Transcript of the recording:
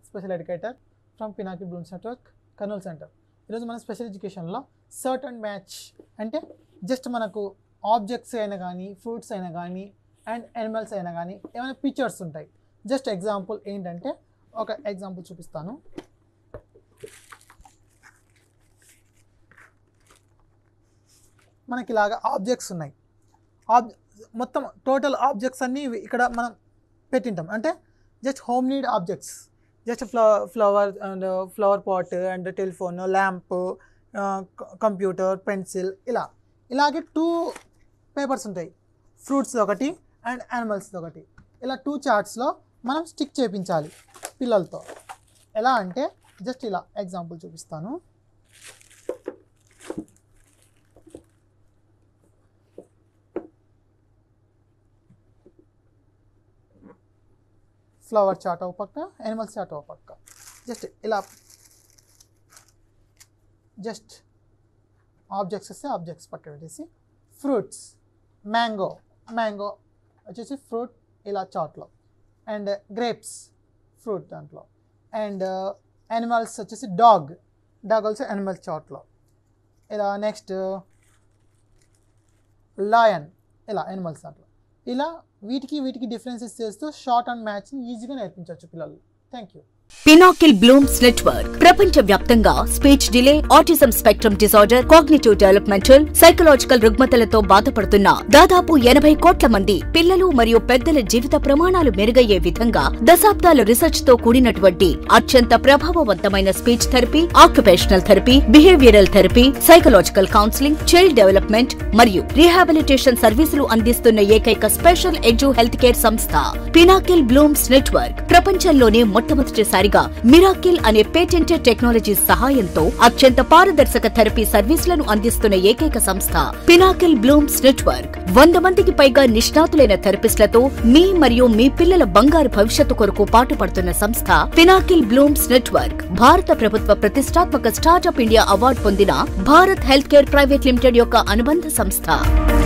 special educator from Pinnacle Blooms Network Kurnool centre ఈరోజు మన special ఎడ్యుకేషన్లో సర్ట్ అండ్ మ్యాచ్ అంటే జస్ట్ మనకు ఆబ్జెక్ట్స్ అయినా కానీ ఫ్రూట్స్ అయినా కానీ అండ్ యానిమల్స్ అయినా కానీ ఏమైనా పిక్చర్స్ ఉంటాయి జస్ట్ ఎగ్జాంపుల్ ఏంటంటే ఒక ఎగ్జాంపుల్ చూపిస్తాను మనకి ఇలాగా ఆబ్జెక్ట్స్ ఉన్నాయి ఆబ్ మొత్తం టోటల్ ఆబ్జెక్ట్స్ అన్నీ ఇవి ఇక్కడ మనం పెట్టింటాం అంటే just home need objects just flower flower and flower pot and telephone lamp computer pencil ఇలా ఇలాగే టూ పేపర్స్ ఉంటాయి ఫ్రూట్స్ ఒకటి అండ్ యానిమల్స్ ఒకటి ఇలా టూ చార్ట్స్లో మనం స్టిక్ చేపించాలి పిల్లలతో ఎలా అంటే జస్ట్ ఇలా ఎగ్జాంపుల్ చూపిస్తాను ఫ్లవర్ చాట్ ఒక పక్క యానిమల్స్ చాట్ ఒక పక్క జస్ట్ ఇలా జస్ట్ ఆబ్జెక్ట్స్ వస్తే ఆబ్జెక్ట్స్ పక్క పెట్టేసి ఫ్రూట్స్ మ్యాంగో మ్యాంగో వచ్చేసి ఫ్రూట్ ఇలా చాట్లో అండ్ గ్రేప్స్ ఫ్రూట్ దాంట్లో అండ్ యానిమల్స్ వచ్చేసి డాగ్ డాగ్ ఆల్సో యానిమల్ చాట్లో ఇలా నెక్స్ట్ లయన్ ఇలా యానిమల్స్ దాంట్లో ఇలా వీటికి వీటికి డిఫరెన్సెస్ చేస్తూ షార్ట్ అండ్ మ్యాచ్ని ఈజీగా నేర్పించవచ్చు పిల్లలు thank you Pinnacle Blooms Network ప్రపంచ వ్యాప్తంగా speech delay autism spectrum disorder cognitive developmental psychological రుగ్మతలతో బాధపడుతున్న దాదాపు ఎనభై కోట్ల మంది పిల్లలు మరియు పెద్దల జీవిత ప్రమాణాలు మెరుగయ్యే విధంగా దశాబ్దాల రీసెర్చ్ తో కూడినటువంటి అత్యంత ప్రభావవంతమైన speech therapy occupational therapy behavioural therapy psychological counselling child development మరియు రీహాబిలిటేషన్ సర్వీసులు అందిస్తున్న ఏకైక స్పెషల్ ఎడ్యు హెల్త్ కేర్ సంస్థ పినాకిల్ బ్లూమ్స్ నెట్వర్క్ ప్రపంచంలోనే మొట్టమొదటిసారిగా మిరాకిల్ అనే పేటెంటెడ్ టెక్నాలజీ సహాయంతో అత్యంత పారదర్శక థెరపీ సర్వీసులను అందిస్తున్న ఏకైక సంస్థ పినాకిల్ బ్లూమ్స్ నెట్వర్క్ వంద మందికి పైగా నిష్ణాతులైన థెరపిస్టులతో మీ మరియు మీ పిల్లల బంగారు భవిష్యత్తు కొరకు పాటుపడుతున్న సంస్థ పినాకిల్ బ్లూమ్స్ నెట్వర్క్ భారత ప్రభుత్వ ప్రతిష్టాత్మక స్టార్టప్ ఇండియా అవార్డు పొందిన Bharat health care private limited యొక్క అనుబంధ సంస్థ